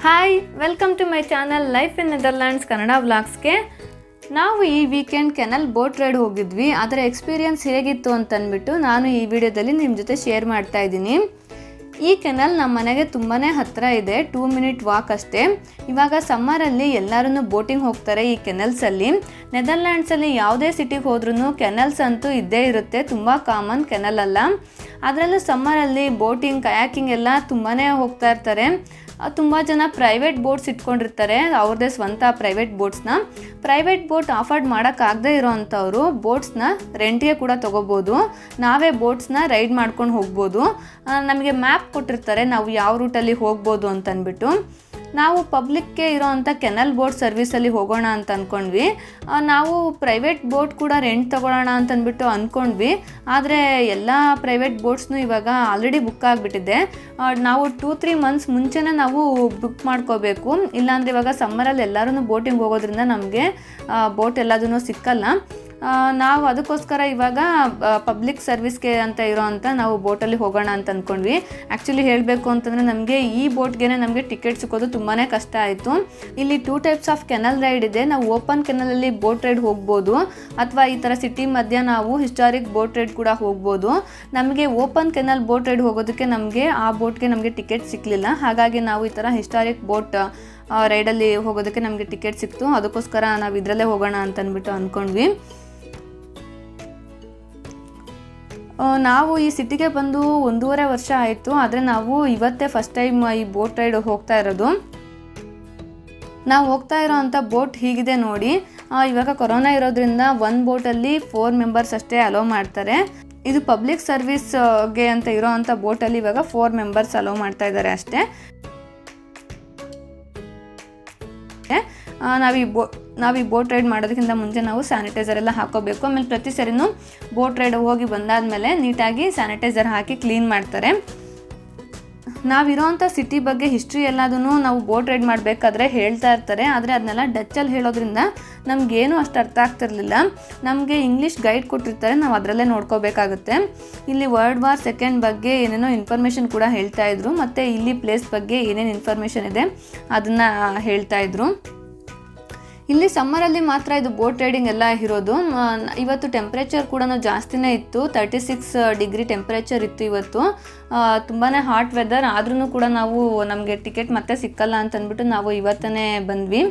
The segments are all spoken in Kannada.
hi welcome to my channel life in Netherlands Kannada ವ್ಲಾಗ್ಸ್ಗೆ ನಾವು ಈ ವೀಕೆಂಡ್ ಕೆನಲ್ ಬೋಟ್ ರೈಡ್ ಹೋಗಿದ್ವಿ ಅದರ ಎಕ್ಸ್ಪೀರಿಯನ್ಸ್ ಹೇಗಿತ್ತು ಅಂತ ಅಂದ್ಬಿಟ್ಟು ನಾನು ಈ ವಿಡಿಯೋದಲ್ಲಿ ನಿಮ್ಮ ಜೊತೆ ಶೇರ್ ಮಾಡ್ತಾ ಇದ್ದೀನಿ ಈ ಕೆನಲ್ ನಮ್ಮ ಮನೆಗೆ ತುಂಬಾ ಹತ್ತಿರ ಇದೆ ಟೂ ಮಿನಿಟ್ ವಾಕ್ ಅಷ್ಟೇ ಇವಾಗ ಸಮ್ಮರಲ್ಲಿ ಎಲ್ಲರೂ ಬೋಟಿಂಗ್ ಹೋಗ್ತಾರೆ ಈ ಕೆನಲ್ಸಲ್ಲಿ ನೆದರ್ಲ್ಯಾಂಡ್ಸಲ್ಲಿ ಯಾವುದೇ ಸಿಟಿಗೆ ಹೋದ್ರೂ ಕೆನಲ್ಸ್ ಅಂತೂ ಇದ್ದೇ ಇರುತ್ತೆ ತುಂಬ ಕಾಮನ್ ಕೆನಲ್ ಅಲ್ಲ ಅದರಲ್ಲೂ ಸಮ್ಮರಲ್ಲಿ ಬೋಟಿಂಗ್ ಕಯಾಕಿಂಗ್ ಎಲ್ಲ ತುಂಬಾ ಹೋಗ್ತಾ ಇರ್ತಾರೆ ತುಂಬ ಜನ ಪ್ರೈವೇಟ್ ಬೋಟ್ಸ್ ಇಟ್ಕೊಂಡಿರ್ತಾರೆ ಅವ್ರದ್ದೇ ಸ್ವಂತ ಪ್ರೈವೇಟ್ ಬೋಟ್ಸ್ನ ಪ್ರೈವೇಟ್ ಬೋಟ್ ಅಫೋರ್ಡ್ ಮಾಡೋಕ್ಕಾಗದೇ ಇರೋ ಅಂಥವ್ರು ಬೋಟ್ಸ್ನ ರೆಂಟ್ಗೆ ಕೂಡ ತೊಗೋಬೋದು ನಾವೇ ಬೋಟ್ಸ್ನ ರೈಡ್ ಮಾಡ್ಕೊಂಡು ಹೋಗ್ಬೋದು ಆ, ನಮಗೆ ಮ್ಯಾಪ್ ಕೊಟ್ಟಿರ್ತಾರೆ ನಾವು ಯಾವ ರೂಟಲ್ಲಿ ಹೋಗ್ಬೋದು ಅಂತ ಅಂದ್ಬಿಟ್ಟು ನಾವು ಪಬ್ಲಿಕ್ಗೆ ಇರೋವಂಥ ಕೆನಲ್ ಬೋಟ್ ಸರ್ವಿಸಲ್ಲಿ ಹೋಗೋಣ ಅಂತ ಅಂದ್ಕೊಂಡ್ವಿ ಆ, ನಾವು ಪ್ರೈವೇಟ್ ಬೋಟ್ ಕೂಡ ರೆಂಟ್ ತೊಗೊಳ್ಳೋಣ ಅಂತ ಅಂದ್ಬಿಟ್ಟು ಅಂದ್ಕೊಂಡ್ವಿ ಆದರೆ ಎಲ್ಲ ಪ್ರೈವೇಟ್ ಬೋಟ್ಸ್ನು ಇವಾಗ ಆಲ್ರೆಡಿ ಬುಕ್ ಆಗಿಬಿಟ್ಟಿದೆ ನಾವು ಟೂ ತ್ರೀ ಮಂತ್ಸ್ ಮುಂಚೆನೇ ನಾವು ಬುಕ್ ಮಾಡ್ಕೋಬೇಕು ಇಲ್ಲಾಂದರೆ ಇವಾಗ ಸಮ್ಮರಲ್ಲಿ ಎಲ್ಲರೂ ಬೋಟಿಂಗ್ ಹೋಗೋದ್ರಿಂದ ನಮಗೆ ಬೋಟ್ ಎಲ್ಲದೂ ಸಿಕ್ಕಲ್ಲ ಆ, ನಾವು ಅದಕ್ಕೋಸ್ಕರ ಇವಾಗ ಪಬ್ಲಿಕ್ ಸರ್ವಿಸ್ಗೆ ಅಂತ ಇರೋ ಅಂತ ನಾವು ಬೋಟಲ್ಲಿ ಹೋಗೋಣ ಅಂತ ಅಂದ್ಕೊಂಡ್ವಿ ಆ್ಯಕ್ಚುಲಿ ಹೇಳಬೇಕು ಅಂತಂದರೆ ನಮಗೆ ಈ ಬೋಟ್ಗೆ ನಮಗೆ ಟಿಕೆಟ್ ಸಿಕ್ಕೋದು ತುಂಬಾ ಕಷ್ಟ ಆಯಿತು ಇಲ್ಲಿ two types of canal ride ಇದೆ ನಾವು ಓಪನ್ ಕೆನಲಲ್ಲಿ ಬೋಟ್ ರೈಡ್ ಹೋಗ್ಬೋದು ಅಥವಾ ಈ ಥರ ಸಿಟಿ ಮಧ್ಯ ನಾವು ಹಿಸ್ಟಾರಿಕ್ ಬೋಟ್ ರೈಡ್ ಕೂಡ ಹೋಗ್ಬೋದು ನಮಗೆ ಓಪನ್ ಕೆನಲ್ ಬೋಟ್ ರೈಡ್ ಹೋಗೋದಕ್ಕೆ ನಮಗೆ ಆ ಬೋಟ್ಗೆ ನಮಗೆ ಟಿಕೆಟ್ ಸಿಕ್ಕಲಿಲ್ಲ ಹಾಗಾಗಿ ನಾವು ಈ ಥರ ಹಿಸ್ಟಾರಿಕ್ ಬೋಟ್ ರೈಡಲ್ಲಿ ಹೋಗೋದಕ್ಕೆ ನಮಗೆ ಟಿಕೆಟ್ ಸಿಕ್ತು ಅದಕ್ಕೋಸ್ಕರ ನಾವು ಇದರಲ್ಲೇ ಹೋಗೋಣ ಅಂತ ಅಂದ್ಬಿಟ್ಟು ಅಂದ್ಕೊಂಡ್ವಿ ಆ, ನಾವು ಈ ಸಿಟಿಗೆ ಬಂದು ಒಂದೂವರೆ ವರ್ಷ ಆಯಿತು ಆದರೆ ನಾವು ಇವತ್ತೇ ಫಸ್ಟ್ ಟೈಮ್ ಈ ಬೋಟ್ ರೈಡ್ ಹೋಗ್ತಾ ಇರೋದು ನಾವು ಹೋಗ್ತಾ ಇರೋ ಅಂಥ ಬೋಟ್ ಹೀಗಿದೆ ನೋಡಿ ಆ, ಇವಾಗ ಕೊರೋನಾ ಇರೋದ್ರಿಂದ ಒಂದು ಬೋಟಲ್ಲಿ ಫೋರ್ ಮೆಂಬರ್ಸ್ ಅಷ್ಟೇ ಅಲೋ ಮಾಡ್ತಾರೆ ಇದು ಪಬ್ಲಿಕ್ ಸರ್ವಿಸ್ಗೆ ಅಂತ ಇರೋ ಅಂಥ ಬೋಟಲ್ಲಿ ಇವಾಗ ಫೋರ್ ಮೆಂಬರ್ಸ್ ಅಲೋ ಮಾಡ್ತಾ ಇದ್ದಾರೆ ಅಷ್ಟೇ ಆ, ನಾವು ಈ ಬೋ ನಾವು ಈ ಬೋಟ್ ರೈಡ್ ಮಾಡೋದಕ್ಕಿಂತ ಮುಂಚೆ ನಾವು ಸ್ಯಾನಿಟೈಸರ್ ಎಲ್ಲ ಹಾಕೋಬೇಕು ಆಮೇಲೆ ಪ್ರತಿ ಸರಿನೂ ಬೋಟ್ ರೈಡ್ ಹೋಗಿ ಬಂದಾದಮೇಲೆ ನೀಟಾಗಿ ಸ್ಯಾನಿಟೈಸರ್ ಹಾಕಿ ಕ್ಲೀನ್ ಮಾಡ್ತಾರೆ ನಾವಿರೋವಂಥ ಸಿಟಿ ಬಗ್ಗೆ ಹಿಸ್ಟ್ರಿ ಎಲ್ಲದೂ ನಾವು ಬೋಟ್ ರೈಡ್ ಮಾಡಬೇಕಾದ್ರೆ ಹೇಳ್ತಾ ಇರ್ತಾರೆ ಆದರೆ ಅದನ್ನೆಲ್ಲ ಡಚ್ಚಲ್ಲಿ ಹೇಳೋದ್ರಿಂದ ನಮಗೇನು ಅಷ್ಟು ಅರ್ಥ ಆಗ್ತಿರ್ಲಿಲ್ಲ ನಮಗೆ ಇಂಗ್ಲೀಷ್ ಗೈಡ್ ಕೊಟ್ಟಿರ್ತಾರೆ ನಾವು ಅದರಲ್ಲೇ ನೋಡ್ಕೋಬೇಕಾಗುತ್ತೆ ಇಲ್ಲಿ ವರ್ಲ್ಡ್ ವಾರ್ ಸೆಕೆಂಡ್ ಬಗ್ಗೆ ಏನೇನೋ ಇನ್ಫಾರ್ಮೇಷನ್ ಕೂಡ ಹೇಳ್ತಾ ಇದ್ರು ಮತ್ತು ಇಲ್ಲಿ ಪ್ಲೇಸ್ ಬಗ್ಗೆ ಏನೇನು ಇನ್ಫಾರ್ಮೇಷನ್ ಇದೆ ಅದನ್ನು ಹೇಳ್ತಾ ಇದ್ರು ಇಲ್ಲಿ ಸಮ್ಮರಲ್ಲಿ ಮಾತ್ರ ಇದು ಬೋಟ್ ರೈಡಿಂಗ್ ಎಲ್ಲ ಇರೋದು ಮ, ಇವತ್ತು ಟೆಂಪ್ರೇಚರ್ ಕೂಡ ಜಾಸ್ತಿನೇ ಇತ್ತು ತರ್ಟಿ ಸಿಕ್ಸ್ ಡಿಗ್ರಿ ಟೆಂಪ್ರೇಚರ್ ಇತ್ತು ಇವತ್ತು ತುಂಬಾ ಹಾಟ್ ವೆದರ್ ಆದ್ರೂ ಕೂಡ ನಾವು ನಮಗೆ ಟಿಕೆಟ್ ಮತ್ತೆ ಸಿಕ್ಕಲ್ಲ ಅಂತ ಅಂದ್ಬಿಟ್ಟು ನಾವು ಇವತ್ತನೇ ಬಂದ್ವಿ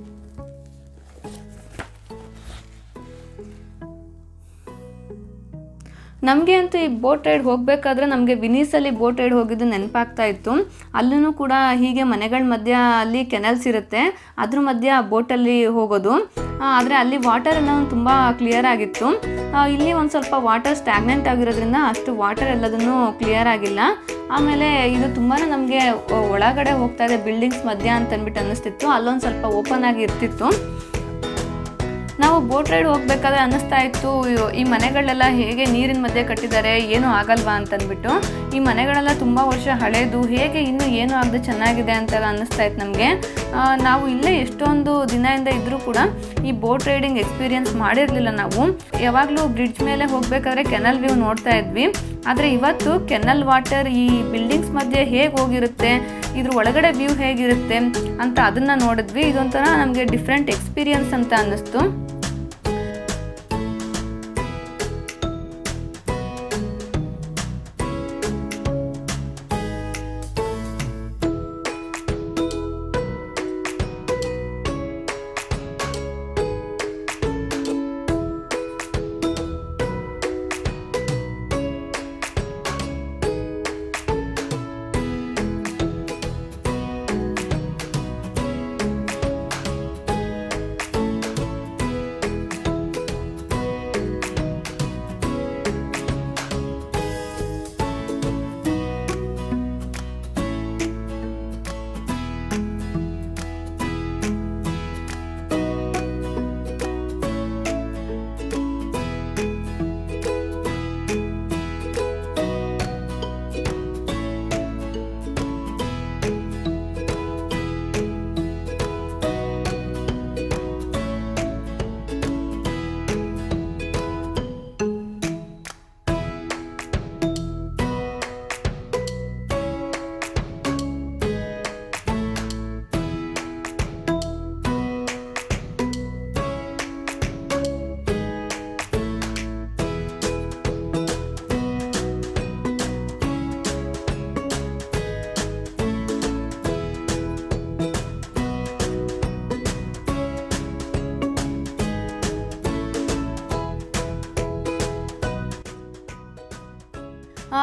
ನಮಗೆ ಅಂತೂ ಈ ಬೋಟ್ ರೈಡ್ ಹೋಗಬೇಕಾದ್ರೆ ನಮಗೆ ವಿನೀಸಲ್ಲಿ ಬೋಟ್ ರೈಡ್ ಹೋಗಿದ್ದು ನೆನಪಾಗ್ತಾ ಇತ್ತು ಅಲ್ಲೂ ಕೂಡ ಹೀಗೆ ಮನೆಗಳ ಮಧ್ಯ ಅಲ್ಲಿ ಕೆನಲ್ಸ್ ಇರುತ್ತೆ ಅದ್ರ ಮಧ್ಯ ಬೋಟಲ್ಲಿ ಹೋಗೋದು ಆದರೆ ಅಲ್ಲಿ ವಾಟರ್ ಎಲ್ಲ ತುಂಬ ಕ್ಲಿಯರ್ ಆಗಿತ್ತು ಆ, ಇಲ್ಲಿ ಒಂದು ಸ್ವಲ್ಪ ವಾಟರ್ ಸ್ಟ್ಯಾಗ್ನೆಂಟ್ ಆಗಿರೋದ್ರಿಂದ ಅಷ್ಟು ವಾಟರ್ ಎಲ್ಲದನ್ನು ಕ್ಲಿಯರ್ ಆಗಿಲ್ಲ ಆಮೇಲೆ ಇದು ತುಂಬಾ ನಮಗೆ ಒಳಗಡೆ ಹೋಗ್ತಾ ಇದೆ ಬಿಲ್ಡಿಂಗ್ಸ್ ಮಧ್ಯ ಅಂತ ಅಂದ್ಬಿಟ್ಟು ಅನ್ನಿಸ್ತಿತ್ತು ಅಲ್ಲೊಂದು ಸ್ವಲ್ಪ ಓಪನ್ ಆಗಿ ಇರ್ತಿತ್ತು ನಾವು ಬೋಟ್ ರೈಡ್ ಹೋಗ್ಬೇಕಾದ್ರೆ ಅನ್ನಿಸ್ತಾ ಇತ್ತು ಅಯ್ಯೋ, ಈ ಮನೆಗಳೆಲ್ಲ ಹೇಗೆ ನೀರಿನ ಮಧ್ಯೆ ಕಟ್ಟಿದ್ದಾರೆ ಏನೂ ಆಗಲ್ವಾ ಅಂತಂದ್ಬಿಟ್ಟು ಈ ಮನೆಗಳೆಲ್ಲ ತುಂಬ ವರ್ಷ ಹಳೇದು ಹೇಗೆ ಇನ್ನೂ ಏನೂ ಆಗದೆ ಚೆನ್ನಾಗಿದೆ ಅಂತೆಲ್ಲ ಅನ್ನಿಸ್ತಾ ಇತ್ತು ನಮಗೆ ನಾವು ಇಲ್ಲೇ ಎಷ್ಟೊಂದು ದಿನದಿಂದ ಇದ್ದರೂ ಕೂಡ ಈ ಬೋಟ್ ರೈಡಿಂಗ್ ಎಕ್ಸ್ಪೀರಿಯನ್ಸ್ ಮಾಡಿರಲಿಲ್ಲ ನಾವು ಯಾವಾಗಲೂ ಬ್ರಿಡ್ಜ್ ಮೇಲೆ ಹೋಗಬೇಕಾದ್ರೆ ಕೆನಲ್ ವ್ಯೂ ನೋಡ್ತಾ ಇದ್ವಿ ಆದರೆ ಇವತ್ತು ಕೆನಲ್ ವಾಟರ್ ಈ ಬಿಲ್ಡಿಂಗ್ಸ್ ಮಧ್ಯೆ ಹೇಗೆ ಹೋಗಿರುತ್ತೆ ಇದ್ರ ಒಳಗಡೆ ವ್ಯೂ ಹೇಗಿರುತ್ತೆ ಅಂತ ಅದನ್ನು ನೋಡಿದ್ವಿ ಇದೊಂಥರ ನಮಗೆ ಡಿಫ್ರೆಂಟ್ ಎಕ್ಸ್ಪೀರಿಯನ್ಸ್ ಅಂತ ಅನ್ನಿಸ್ತು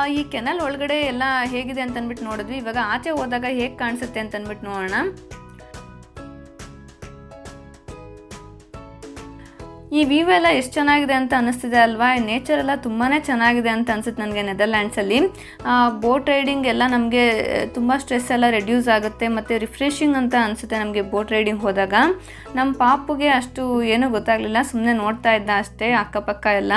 ಈ ಕೆನಲ್ ಒಳಗಡೆ ಎಲ್ಲ ಹೇಗಿದೆ ಅಂತ ಅಂದ್ಬಿಟ್ಟು ನೋಡಿದ್ವಿ ಇವಾಗ ಆಚೆ ಹೋದಾಗ ಹೇಗೆ ಕಾಣಿಸುತ್ತೆ ಅಂತ ಅಂದ್ಬಿಟ್ಟು ನೋಡೋಣ ಈ ವ್ಯೂ ಎಲ್ಲ ಎಷ್ಟು ಚೆನ್ನಾಗಿದೆ ಅಂತ ಅನಿಸ್ತಿದೆ ಅಲ್ವಾ ನೇಚರ್ ಎಲ್ಲ ತುಂಬಾ ಚೆನ್ನಾಗಿದೆ ಅಂತ ಅನ್ಸುತ್ತೆ ನನಗೆ ನೆದರ್ಲ್ಯಾಂಡ್ಸಲ್ಲಿ ಬೋಟ್ ರೈಡಿಂಗ್ ಎಲ್ಲ ನಮಗೆ ತುಂಬ ಸ್ಟ್ರೆಸ್ ಎಲ್ಲ ರೆಡ್ಯೂಸ್ ಆಗುತ್ತೆ ಮತ್ತು ರಿಫ್ರೆಶಿಂಗ್ ಅಂತ ಅನಿಸುತ್ತೆ ನಮಗೆ ಬೋಟ್ ರೈಡಿಂಗ್ ಹೋದಾಗ ನಮ್ಮ ಪಾಪುಗೆ ಅಷ್ಟು ಏನೂ ಗೊತ್ತಾಗಲಿಲ್ಲ ಸುಮ್ಮನೆ ನೋಡ್ತಾ ಇದ್ದ ಅಷ್ಟೇ ಅಕ್ಕಪಕ್ಕ ಎಲ್ಲ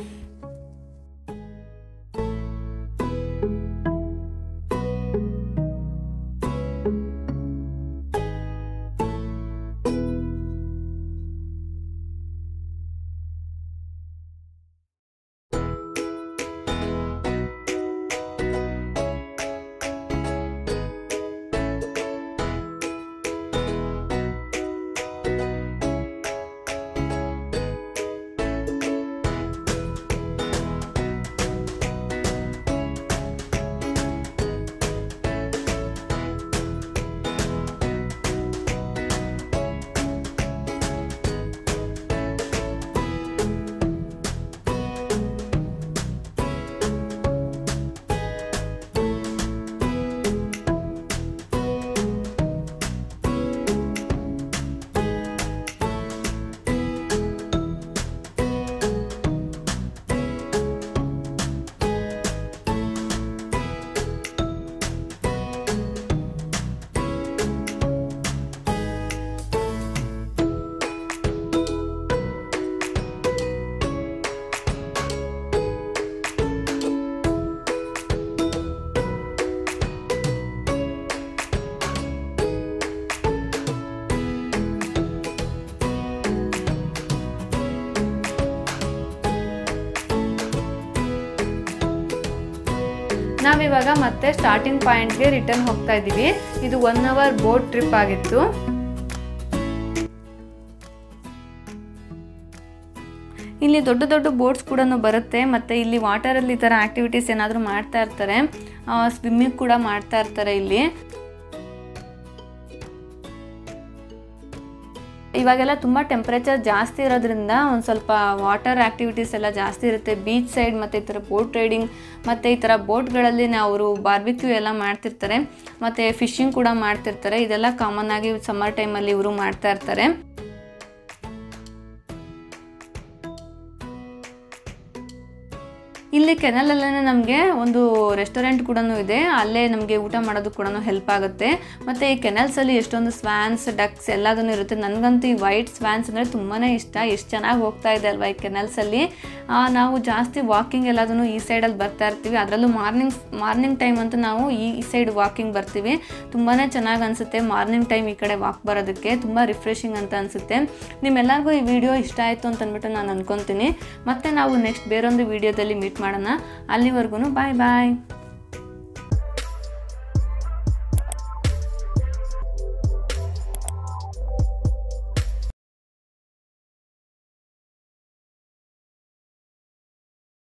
ನಾವಿವಾಗ ಮತ್ತೆ ಸ್ಟಾರ್ಟಿಂಗ್ ಪಾಯಿಂಟ್ಗೆ ರಿಟರ್ನ್ ಹೋಗ್ತಾ ಇದ್ದೀವಿ ಇದು ಒನ್ ಅವರ್ ಬೋಟ್ ಟ್ರಿಪ್ ಆಗಿತ್ತು ಇಲ್ಲಿ ದೊಡ್ಡ ದೊಡ್ಡ ಬೋಟ್ಸ್ ಕೂಡ ಬರುತ್ತೆ ಮತ್ತು ಇಲ್ಲಿ ವಾಟರಲ್ಲಿ ಈ ಥರ ಆ್ಯಕ್ಟಿವಿಟೀಸ್ ಏನಾದರೂ ಮಾಡ್ತಾ ಇರ್ತಾರೆ ಸ್ವಿಮ್ಮಿಂಗ್ ಕೂಡ ಮಾಡ್ತಾ ಇರ್ತಾರೆ ಇಲ್ಲಿ ಇವಾಗೆಲ್ಲ ತುಂಬ ಟೆಂಪ್ರೇಚರ್ ಜಾಸ್ತಿ ಇರೋದ್ರಿಂದ ಒಂದು ಸ್ವಲ್ಪ ವಾಟರ್ ಆ್ಯಕ್ಟಿವಿಟೀಸ್ ಎಲ್ಲ ಜಾಸ್ತಿ ಇರುತ್ತೆ ಬೀಚ್ ಸೈಡ್ ಮತ್ತು ಈ ಥರ ಬೋಟ್ ರೈಡಿಂಗ್ ಮತ್ತು ಈ ಥರ ಬೋಟ್ಗಳಲ್ಲಿ ಅವರು ಬಾರ್ಬಿಕ್ಯೂ ಎಲ್ಲ ಮಾಡ್ತಿರ್ತಾರೆ ಮತ್ತು ಫಿಶಿಂಗ್ ಕೂಡ ಮಾಡ್ತಿರ್ತಾರೆ ಇದೆಲ್ಲ ಕಾಮನ್ ಆಗಿ ಸಮ್ಮರ್ ಟೈಮಲ್ಲಿ ಇವರು ಮಾಡ್ತಾ ಇರ್ತಾರೆ ಇಲ್ಲಿ ಕೆನಲಲ್ಲೇ ನಮಗೆ ಒಂದು ರೆಸ್ಟೋರೆಂಟ್ ಕೂಡ ಇದೆ ಅಲ್ಲೇ ನಮಗೆ ಊಟ ಮಾಡೋದು ಕೂಡ ಹೆಲ್ಪ್ ಆಗುತ್ತೆ ಮತ್ತು ಈ ಕೆನಲ್ಸಲ್ಲಿ ಎಷ್ಟೊಂದು ಸ್ವ್ಯಾನ್ಸ್ ಡಕ್ಸ್ ಎಲ್ಲದೂ ಇರುತ್ತೆ ನನಗಂತೂ ಈ ವೈಟ್ ಸ್ವ್ಯಾನ್ಸ್ ಅಂದರೆ ತುಂಬಾ ಇಷ್ಟ ಎಷ್ಟು ಚೆನ್ನಾಗಿ ಹೋಗ್ತಾ ಇದೆ ಅಲ್ವಾ ಈ ಕೆನಲ್ಸಲ್ಲಿ ನಾವು ಜಾಸ್ತಿ ವಾಕಿಂಗ್ ಎಲ್ಲದೂ ಈ ಸೈಡಲ್ಲಿ ಬರ್ತಾ ಇರ್ತೀವಿ ಅದರಲ್ಲೂ ಮಾರ್ನಿಂಗ್ ಮಾರ್ನಿಂಗ್ ಟೈಮ್ ಅಂತೂ ನಾವು ಈ ಸೈಡ್ ವಾಕಿಂಗ್ ಬರ್ತೀವಿ ತುಂಬಾ ಚೆನ್ನಾಗಿ ಅನಿಸುತ್ತೆ ಮಾರ್ನಿಂಗ್ ಟೈಮ್ ಈ ಕಡೆ ವಾಕ್ ಬರೋದಕ್ಕೆ ತುಂಬ ರಿಫ್ರೆಶಿಂಗ್ ಅಂತ ಅನಿಸುತ್ತೆ ನಿಮ್ಮೆಲ್ಲರಿಗೂ ಈ ವಿಡಿಯೋ ಇಷ್ಟ ಆಯಿತು ಅಂತ ಅಂದ್ಬಿಟ್ಟು ನಾನು ಅನ್ಕೊತೀನಿ ಮತ್ತೆ ನಾವು ನೆಕ್ಸ್ಟ್ ಬೇರೊಂದು ವಿಡಿಯೋದಲ್ಲಿ ಮೀಟ್ ಮಾಡೋಣ ಅಲ್ಲಿವರೆಗೂ ಬಾಯ್ ಬಾಯ್